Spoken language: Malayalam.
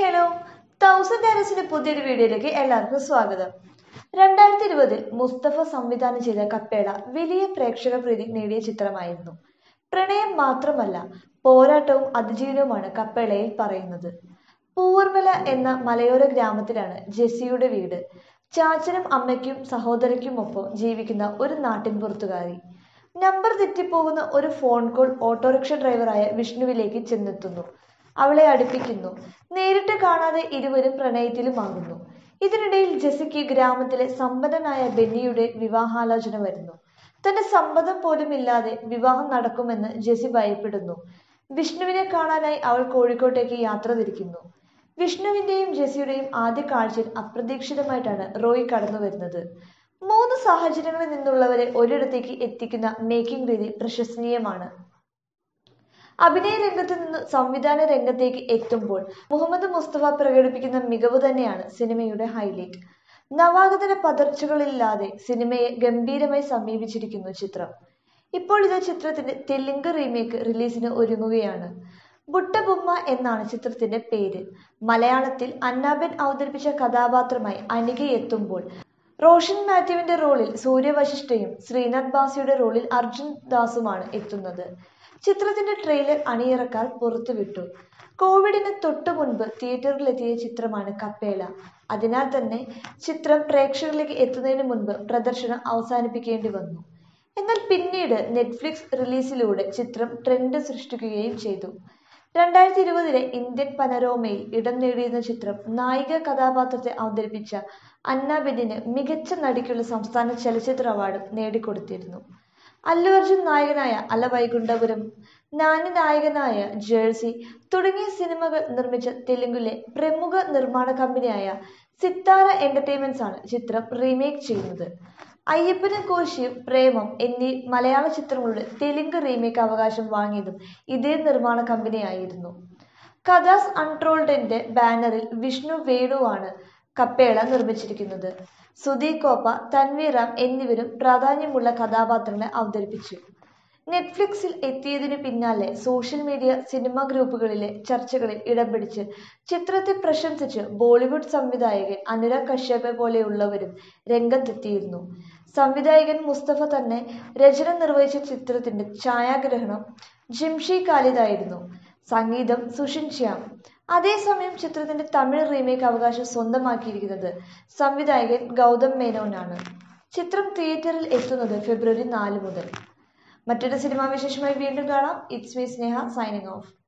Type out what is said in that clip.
ഹലോ തൗസൻഡ് ടെറസിന്റെ പുതിയൊരു വീഡിയോയിലേക്ക് എല്ലാവർക്കും സ്വാഗതം രണ്ടായിരത്തി ഇരുപതിൽ മുസ്തഫ സംവിധാനം ചെയ്ത കപ്പേള വലിയ പ്രേക്ഷക പ്രീതി നേടിയ ചിത്രമായിരുന്നു പ്രണയം മാത്രമല്ല പോരാട്ടവും അതിജീവനവുമാണ് കപ്പേളയിൽ പറയുന്നത് പൂവർമല എന്ന മലയോര ഗ്രാമത്തിലാണ് ജെസ്സിയുടെ വീട് ചാച്ചനും അമ്മയ്ക്കും സഹോദരയ്ക്കുമൊപ്പം ജീവിക്കുന്ന ഒരു നാട്ടിൻപുറത്തുകാരി നമ്പർ തെറ്റിപ്പോകുന്ന ഒരു ഫോൺ കോൾ ഓട്ടോറിക്ഷ ഡ്രൈവറായ വിഷ്ണുവിലേക്ക് ചെന്നെത്തുന്നു അവളെ അടുപ്പിക്കുന്നു നേരിട്ട് കാണാതെ ഇരുവരും പ്രണയത്തിലുമാകുന്നു ഇതിനിടയിൽ ജെസിക്ക് ഗ്രാമത്തിലെ സമ്പന്നനായ ബെന്നിയുടെ വിവാഹാലോചന വരുന്നു തന്റെ സമ്മതം പോലും ഇല്ലാതെ വിവാഹം നടക്കുമെന്ന് ജെസി ഭയപ്പെടുന്നു വിഷ്ണുവിനെ കാണാനായി അവൾ കോഴിക്കോട്ടേക്ക് യാത്ര തിരിക്കുന്നു വിഷ്ണുവിന്റെയും ജെസിയുടെയും ആദ്യ കാഴ്ചയിൽ അപ്രതീക്ഷിതമായിട്ടാണ് റോയ് കടന്നു വരുന്നത് മൂന്ന് സാഹചര്യങ്ങളിൽ നിന്നുള്ളവരെ ഒരിടത്തേക്ക് എത്തിക്കുന്ന മേക്കിംഗ് രീതി പ്രശംസനീയമാണ് അഭിനയ രംഗത്ത് നിന്ന് സംവിധാന രംഗത്തേക്ക് എത്തുമ്പോൾ മുഹമ്മദ് മുസ്തഫ പ്രകടിപ്പിക്കുന്ന മികവ് തന്നെയാണ് സിനിമയുടെ ഹൈലൈറ്റ് നവാഗതന പതർച്ചകളില്ലാതെ സിനിമയെ ഗംഭീരമായി സമീപിച്ചിരിക്കുന്നു ചിത്രം ഇപ്പോൾ ഇത് ചിത്രത്തിന്റെ തെലുങ്ക് റീമേക്ക് റിലീസിന് ഒരുങ്ങുകയാണ് ബുട്ടബുമ്മ എന്നാണ് ചിത്രത്തിന്റെ പേര് മലയാളത്തിൽ അന്നാബെൻ അവതരിപ്പിച്ച കഥാപാത്രമായി അനിക എത്തുമ്പോൾ റോഷൻ മാത്യുവിന്റെ റോളിൽ സൂര്യവശിഷ്ഠയും ശ്രീനാഥ് ബാസിയുടെ റോളിൽ അർജുൻ ദാസുമാണ് എത്തുന്നത് ചിത്രത്തിന്റെ ട്രെയിലർ അണിയറക്കാർ പുറത്തുവിട്ടു കോവിഡിന് തൊട്ടു മുൻപ് തിയേറ്ററിലെത്തിയ ചിത്രമാണ് കപ്പേള അതിനാൽ തന്നെ ചിത്രം പ്രേക്ഷകരിലേക്ക് എത്തുന്നതിന് മുൻപ് പ്രദർശനം അവസാനിപ്പിക്കേണ്ടി വന്നു എന്നാൽ പിന്നീട് നെറ്റ്ഫ്ലിക്സ് റിലീസിലൂടെ ചിത്രം ട്രെൻഡ് സൃഷ്ടിക്കുകയും ചെയ്തു രണ്ടായിരത്തി ഇരുപതിലെ ഇന്ത്യൻ പനരോമയിൽ ഇടം നേടിയിരുന്ന ചിത്രം നായിക കഥാപാത്രത്തെ അവതരിപ്പിച്ച അന്നാബെന്നിന് മികച്ച നടിക്കുള്ള സംസ്ഥാന ചലച്ചിത്ര അവാർഡും നേടിക്കൊടുത്തിരുന്നു അല്ലു അർജുൻ നായകനായ അലവൈകുണ്ഠപുരം നാനി നായകനായ ജേഴ്സി തുടങ്ങിയ സിനിമകൾ നിർമ്മിച്ച തെലുങ്കിലെ പ്രമുഖ നിർമ്മാണ കമ്പനിയായ സിത്താര എന്റർടൈൻമെന്റ്സ് ആണ് ചിത്രം റീമേക്ക് ചെയ്യുന്നത് അയ്യപ്പനും കോശിയും പ്രേമം എന്നീ മലയാള ചിത്രങ്ങളുടെ തെലുങ്ക് റീമേക്ക് അവകാശം വാങ്ങിയതും ഇതേ നിർമ്മാണ കമ്പനിയായിരുന്നു കഥാസ് അൺട്രോൾഡിന്റെ ബാനറിൽ വിഷ്ണു വേണുവാണ് കപ്പേള നിർമ്മിച്ചിരിക്കുന്നത് സുധി കോപ്പ തൻവീറാം എന്നിവരും പ്രാധാന്യമുള്ള കഥാപാത്രങ്ങളെ അവതരിപ്പിച്ചു നെറ്റ്ഫ്ലിക്സിൽ എത്തിയതിനു പിന്നാലെ സോഷ്യൽ മീഡിയ സിനിമാ ഗ്രൂപ്പുകളിലെ ചർച്ചകളിൽ ഇടം പിടിച്ച് ചിത്രത്തെ പ്രശംസിച്ച് ബോളിവുഡ് സംവിധായകൻ അനുരാഗ് കശ്യപെ പോലെയുള്ളവരും രംഗത്തെത്തിയിരുന്നു സംവിധായകൻ മുസ്തഫ തന്നെ രചന നിർവഹിച്ച ചിത്രത്തിന്റെ ഛായാഗ്രഹണം ജിംഷി ഖാലിദായിരുന്നു സംഗീതം സുഷിൻ ശ്യാം അതേസമയം ചിത്രത്തിന്റെ തമിഴ് റീമേക്ക് അവകാശം സ്വന്തമാക്കിയിരിക്കുന്നത് സംവിധായകൻ ഗൗതം മേനോനാണ് ചിത്രം തിയേറ്ററിൽ എത്തുന്നത് ഫെബ്രുവരി നാല് മുതൽ മറ്റൊരു സിനിമാ വിശേഷമായി വീണ്ടും കാണാം it's me Sneha signing of